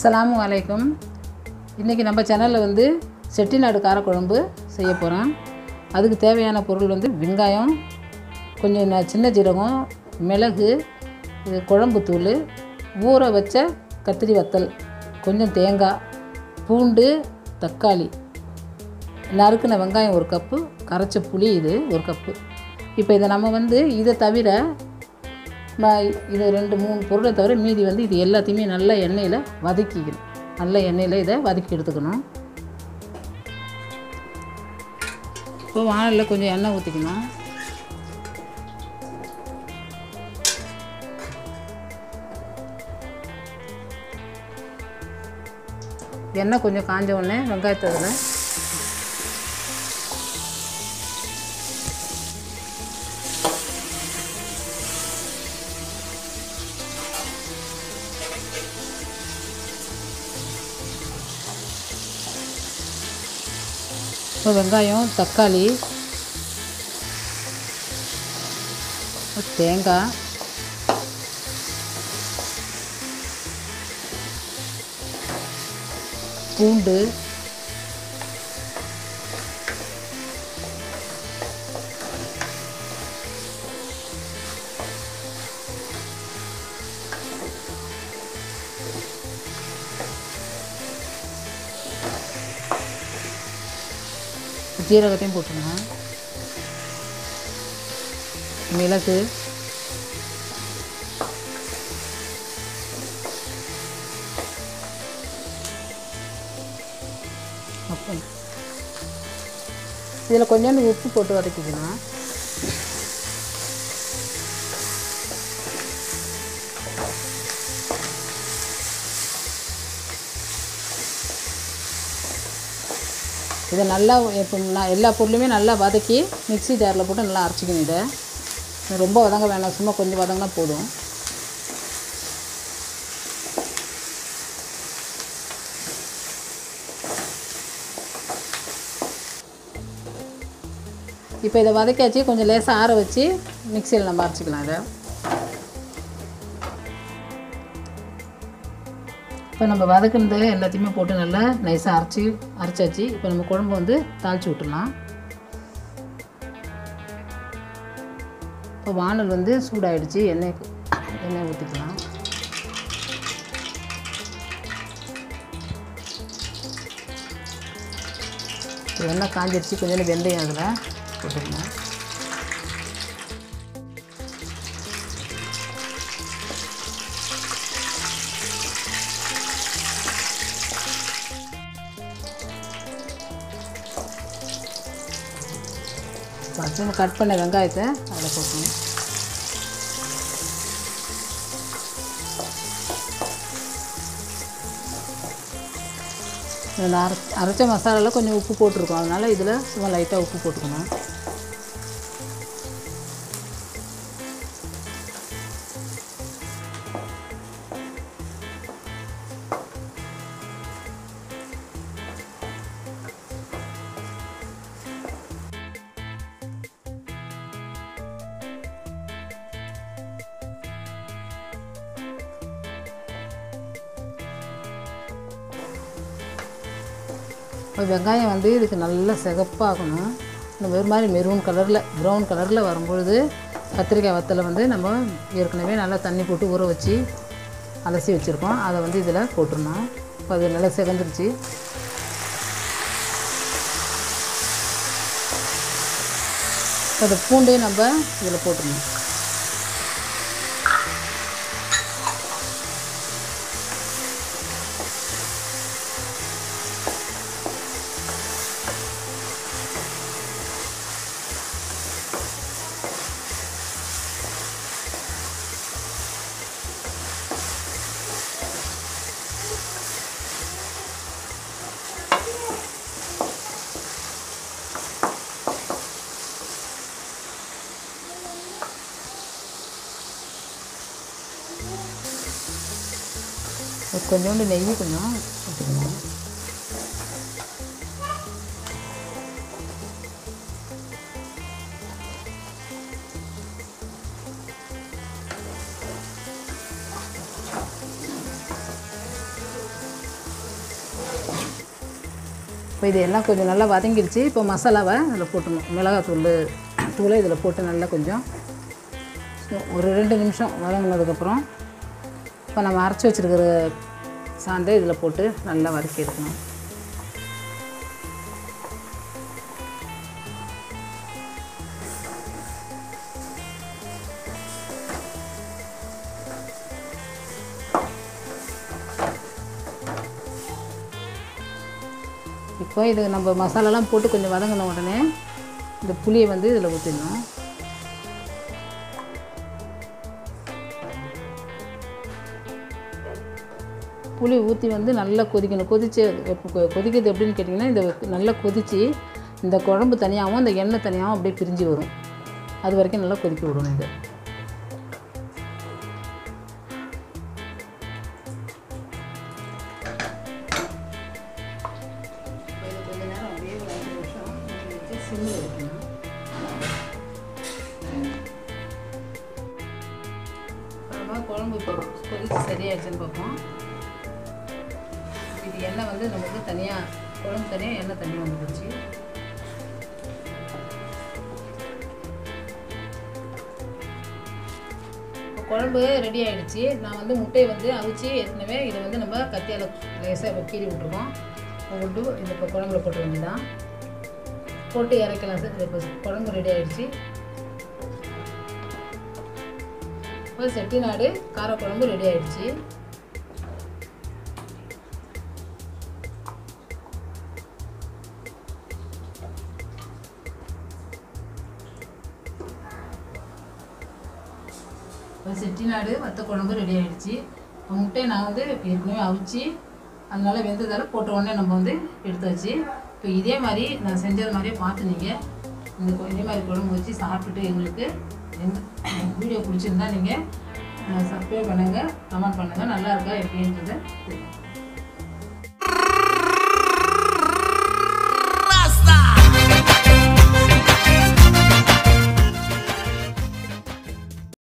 அஸ்ஸலாமு அலைக்கும் இன்றைக்கி நம்ம சேனலில் வந்து செட்டிநாடு காரக்குழம்பு செய்ய போகிறோம் அதுக்கு தேவையான பொருள் வந்து வெங்காயம் கொஞ்சம் ந- சின்ன ஜீரகம் மிளகு இது குழம்புத்தூள் ஊற வச்ச கத்திரி வத்தல் கொஞ்சம் தேங்காய் பூண்டு தக்காளி நறுக்கின வெங்காயம் ஒரு கப்பு கரைச்ச புளி இது ஒரு கப்பு இப்போ இதை நம்ம வந்து இதை தவிர ம- இது ரெண்டு மூணு பொருளை தவிர மீதி வந்து இது எல்லாத்தையுமே நல்ல எண்ணெயில் வதக்கிக்கணும் நல்ல எண்ணெயில் இதை வதக்கி எடுத்துக்கணும் இப்போ வானலில் கொஞ்சம் எண்ணெய் ஊற்றிக்கணும் எண்ணெய் கொஞ்சம் காஞ்ச உடனே வெங்காயத்தை அதில் இப்போ வெங்காயம் தக்காளி தேங்காய் பூண்டு ஜீரகத்தையும் போட்டுருங்க மிளகு அப்புறம் இதில் கொஞ்சோண்டு உப்பு போட்டு வதக்கிக்கணும் இதை நல்லா இப்போ நான் எல்லா பொருளுமே நல்லா வதக்கி மிக்ஸி ஜாரில் போட்டு நல்லா அரைச்சிக்கணும் இதை இது ரொம்ப வதங்க வேணாம் சும்மா கொஞ்சம் வதங்கினா போதும் இப்போ இதை வதக்கியாச்சு கொஞ்சம் லேசாக ஆற வச்சு மிக்சியில் நம்ம அரைச்சிக்கலாம் இதை இப்போ நம்ம வதக்குனது எல்லாத்தையுமே போட்டு நல்லா நைஸாக அரைச்சி அரைச்சாச்சு இப்போ நம்ம குழம்பு வந்து தாளித்து விட்டுடலாம் இப்போ வானல் வந்து சூடாயிடுச்சு எண்ணெய் எண்ணெய் ஊற்றிக்கலாம் இப்போ எண்ணெய் காஞ்சிருச்சு கொஞ்சோண்டு வெந்தயம் அதில் போட்டுக்கலாம் ஃபஸ்ட்டு கட் பண்ண வெங்காயத்தை அதில் போட்டணும் இதில் அரை அரைச்ச மசாலாவில் கொஞ்சம் உப்பு போட்டிருக்கோம் அதனால் இதில் சும்மா லைட்டாக உப்பு போட்டுக்கணும் இப்போ வெங்காயம் வந்து இதுக்கு நல்லா சிகப்பாகணும் இந்த ஒரு மாதிரி மெரூன் கலரில் ப்ரௌன் கலரில் வரும்பொழுது கத்திரிக்காய் வத்தலை வந்து நம்ம ஏற்கனவே நல்லா தண்ணி போட்டு ஊற வச்சு அலசி வச்சுருக்கோம் அதை வந்து இதில் போட்டுருணும் இப்போ அது நல்லா சிகந்துருச்சு இப்போ அந்த பூண்டையும் நம்ம இதில் போட்டுருணும் ஒரு கொஞ்சோண்டு நெய் கொஞ்சம் ஊற்றிக்கணும் இப்போ இது எல்லாம் கொஞ்சம் நல்லா வதங்கிடுச்சு இப்போ மசாலாவை இதில் போட்டுணும் மிளகாத்தூள் தூளை இதில் போட்டு நல்லா கொஞ்சம் ஒரு ரெண்டு நிமிஷம் வதங்கினதுக்கப்புறம் இப்போ நம்ம அரைச்சி வச்சுருக்கிற சாந்தை இதில் போட்டு நல்லா வதக்கி எடுக்கணும் இப்போ இது நம்ம மசாலாலாம் போட்டு கொஞ்சம் வதங்கின உடனே இந்த புளியை வந்து இதில் ஊற்றிடணும் புளி ஊற்றி வந்து நல்லா கொதிக்கணும் கொதிச்சு எப்போ கொ- கொதிக்கிறது எப்படின்னு கேட்டிங்கன்னா இந்த நல்லா கொதித்து இந்த குழம்பு தனியாகவும் இந்த எண்ணெய் தனியாகவும் அப்படியே பிரிஞ்சு வரும் அது வரைக்கும் நல்லா கொதிக்க விடணும் இது இப்போ இது கொஞ்ச நேரம் அப்படியே ஒரு அஞ்சு நிமிஷம் மூடி வச்சு சிம்மில் வைக்கணும் அப்புறமா குழம்பு இப்போ கொதிச்சு சரியாயிடுச்சுன்னு பார்ப்போம் இது எண்ணெய் வந்து நமக்கு தனியாக குழம்பு தனியாக எண்ணெய் தனியாக வந்துடுச்சு இப்போ குழம்பு ரெடி ஆயிடுச்சு நான் வந்து முட்டையை வந்து அவிச்சு ஏற்கனவே இதை வந்து நம்ம கத்தியால் லேசாக இப்போ கீறி விட்ருக்கோம் விட்டு இந்த இப்போ குழம்புல போட்டு வேண்டியதான் போட்டு இறக்கலாம் சார் இப்போ குழம்பு ரெடி ஆயிடுச்சு இப்போ செட்டிநாடு காரக்குழம்பு ரெடி ஆயிடுச்சு இப்போ செட்டிநாடு வத்த குழம்பு ரெடி ஆயிடுச்சு இப்போ முட்டையை நான் வந்து ஏற்கனவே அவிச்சு அதனால வெந்ததால் போட்ட உடனே நம்ம வந்து எடுத்தாச்சு இப்போ இதே மாதிரி நான் செஞ்சது மாதிரியே பார்த்து நீங்கள் இந்த கொ- இதே மாதிரி குழம்பு வச்சு சாப்பிட்டுட்டு எங்களுக்கு எங்கள் வீடியோ பிடிச்சிருந்தா நீங்கள் சப்ஸ்கிரைப் பண்ணுங்கள் கமெண்ட் பண்ணுங்கள் நல்லா இருக்கா எப்படின்றத தெரியும்